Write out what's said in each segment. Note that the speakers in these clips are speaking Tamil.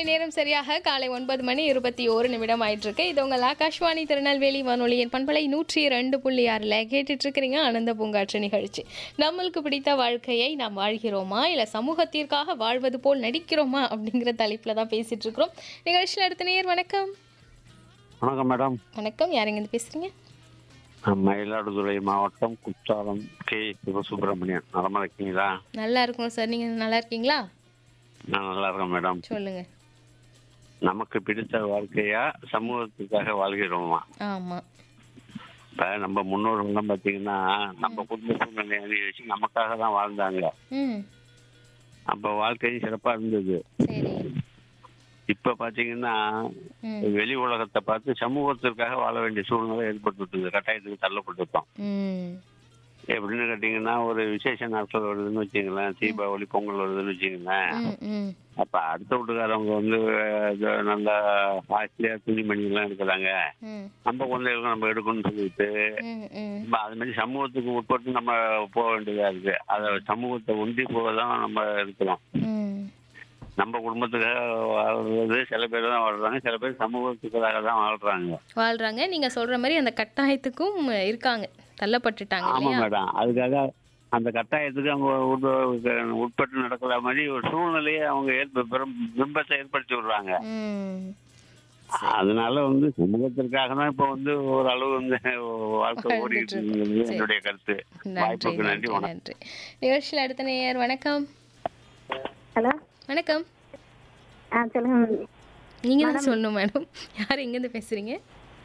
நேரம் சரியாக காலை ஒன்பது மணி இருபத்தி ஓரு நிமிடம் ஆயிட்டு இருக்கு இது உங்கள் ஆகாஷ்வாணி திருநெல்வேலி வானொலியின் பண்பலை நூற்றி ரெண்டு புள்ளி ஆறில் கேட்டுட்டு இருக்கிறீங்க ஆனந்த பூங்காற்று நிகழ்ச்சி நம்மளுக்கு பிடித்த வாழ்க்கையை நாம் வாழ்கிறோமா இல்லை சமூகத்திற்காக வாழ்வது போல் நடிக்கிறோமா அப்படிங்கிற தலைப்பில் தான் பேசிட்டு இருக்கிறோம் நிகழ்ச்சியில் அடுத்த நேர் வணக்கம் வணக்கம் மேடம் வணக்கம் யாருங்க இருந்து பேசுறீங்க நான் மயிலாடுதுறை மாவட்டம் குற்றாலம் கே சிவசுப்பிரமணியன் நலமா இருக்கீங்களா நல்லா இருக்கும் சார் நீங்கள் நல்லா இருக்கீங்களா நான் நல்லா இருக்கேன் மேடம் சொல்லுங்க நமக்கு பிடித்த வாழ்க்கையா சமூகத்துக்காக வாழ்கிறோமா ஆமாம் இப்ப நம்ம முன்னோர்கள்லாம் பார்த்தீங்கன்னா நம்ம குடும்ப சூழ்நிலை அனுபவிச்சு நமக்காக தான் வாழ்ந்தாங்க ம் அப்ப வாழ்க்கையும் சிறப்பா இருந்தது சரி இப்ப பாத்தீங்கன்னா ம் வெளி உலகத்தை பார்த்து சமூகத்திற்காக வாழ வேண்டிய சூழ்நிலை ஏற்பட்டு கட்டாயத்துக்கு தள்ளப்பட்டிருக்கோம் ம் எப்படின்னு கேட்டீங்கன்னா ஒரு விசேஷ நாட்கள் வருதுன்னு வச்சுங்களேன் தீபாவளி பொங்கல் வருதுன்னு வச்சுங்களேன் ம் ம் அப்ப அடுத்த வீட்டுக்காரவங்க வந்து அஹ், இது நல்ல காஸ்ட்லியா துணிமணி எல்லாம் எடுக்கிறாங்க ம் நம்ம குழந்தைகளுக்கு நம்ம எடுக்கணும்னு சொல்லிட்டு ம் ம் நம்ம அது மாதிரி சமூகத்துக்கு உட்பட்டு நம்ம போக வேண்டியதா இருக்கு அத சமூகத்தை ஒன்றி போக தான் நம்ம இருக்கிறோம் ம் நம்ம குடும்பத்துக்காக வாழ்றது சில பேர் தான் வாழ்றாங்க சில பேர் சமூகத்துக்காக தான் வாழ்றாங்க வாழ்றாங்க நீங்க சொல்ற மாதிரி அந்த கட்டாயத்துக்கும் இருக்காங்க தள்ளப்பட்டுட்டாங்க ஆமா இல்லையா மேடம் அதுக்காக அந்த கட்டாயத்துக்கு அவங்க உட்ப- உட்பட்டு நடக்கிற மாதிரி ஒரு சூழ்நிலையை அவங்க ஏற்ப பிரம்- பிம்பத்தை ஏற்படுத்தி விடுறாங்க ம் அதனால வந்து சமூகத்திற்காக தான் இப்ப வந்து ஒரு அளவு வந்து வாழ்க்கை ஓடிட்டு இருக்குங்கிறது என்னுடைய கருத்து நன்றி வாய்ப்புக்கு நன்றி நன்றி வணக்கம் நன்றி நிகழ்ச்சியில் அடுத்த நேயர் வணக்கம் ஹலோ வணக்கம் ஆ சொல்லுங்க நீங்க தான் சொல்லணும் மேடம் யார் எங்கேருந்து பேசுறீங்க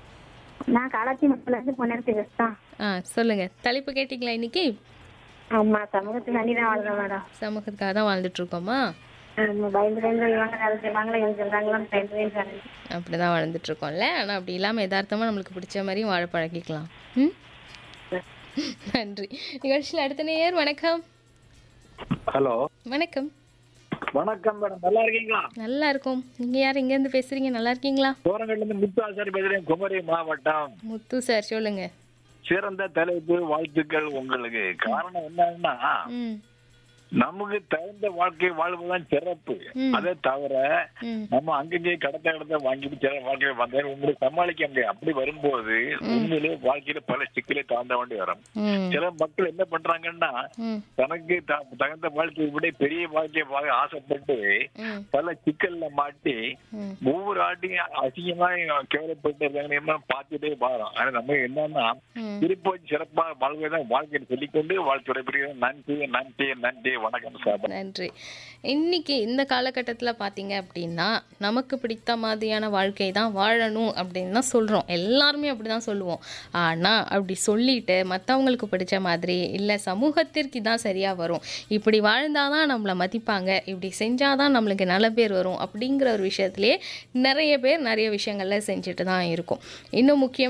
நான் காலாச்சி மக்கள்லேருந்து பொன்னரசி பேசுகிறேன் ஆ சொல்லுங்க தலைப்பு கேட்டிங்களா இன்னைக்கு ஆமா சமூகத்துக்கு நன்றி தான் வாழ்றேன் மேடம் சமூகத்துக்காக தான் வாழ்ந்துட்டு இருக்கோமா ஆமா, பயந்து பயந்து இவங்க அதை சொல்றாங்களா இவங்க சொல்றாங்களா பயந்து பயந்து வாழ்றேன். அப்படிதான் வாழ்ந்துட்டு இருக்கோம்ல ஆனா அப்படி இல்லாம யதார்த்தமா நம்மளுக்கு பிடிச்ச மாதிரியும் வாழ பழகிக்கலாம் ம் நன்றி நிகழ்ச்சியில் அடுத்த நேயர் வணக்கம் ஹலோ வணக்கம் வணக்கம் மேடம் நல்லா இருக்கீங்களா நல்லா இருக்கும் நீங்க யார் எங்க இருந்து பேசுறீங்க நல்லா இருக்கீங்களா தோரங்கள்ல இருந்து முத்து ஆசாரி பேசுறேன் குமரி மாவட்டம் முத்து சார் சொல்லுங்க சிறந்த தலைப்பு வாழ்த்துக்கள் உங்களுக்கு காரணம் என்னன்னா ம் நமக்கு தகுந்த வாழ்க்கை வாழ்வதுதான் சிறப்பு ம். அதை தவிர ம் நம்ம அங்கங்கே கடத்த கடத்த வாங்கிட்டு சில வாழ்க்கையில வந்தாலும் உங்களை சமாளிக்க முடியாது அப்படி வரும்போது உண்மையிலே வாழ்க்கையில பல சிக்கலை தாண்ட வேண்டி வரும் ம் சில மக்கள் என்ன பண்றாங்கன்னா ம் தனக்கு த- தகுந்த வாழ்க்கையை விட பெரிய வாழ்க்கையை வாழ ஆசைப்பட்டு ம் பல சிக்கல்ல மாட்டி ம் ஒவ்வொரு ஆட்டையும் அசிங்கமா கேவலப்பட்டு இருக்காங்க என்ன பார்த்துட்டே வரோம் ஆனா நம்ம என்னன்னா ம் திருப்பி சிறப்பா வாழ்வைதான் வாழ்க்கையை சொல்லிக்கொண்டு வாழ்த்துறை பிரிவு நன்றி நன்றி நன்றி வணக்கம் சார் நன்றி இன்னைக்கு இந்த காலகட்டத்தில் பார்த்தீங்க அப்படின்னா நமக்கு பிடித்த மாதிரியான வாழ்க்கை தான் வாழணும் அப்படின்னு தான் சொல்கிறோம் எல்லாருமே அப்படி தான் சொல்லுவோம் ஆனால் அப்படி சொல்லிட்டு மற்றவங்களுக்கு பிடிச்ச மாதிரி இல்லை சமூகத்திற்கு தான் சரியாக வரும் இப்படி வாழ்ந்தால் தான் நம்மளை மதிப்பாங்க இப்படி செஞ்சால் தான் நம்மளுக்கு நல்ல பேர் வரும் அப்படிங்கிற ஒரு விஷயத்துலேயே நிறைய பேர் நிறைய விஷயங்கள்ல செஞ்சுட்டு தான் இருக்கும் இன்னும் முக்கியம்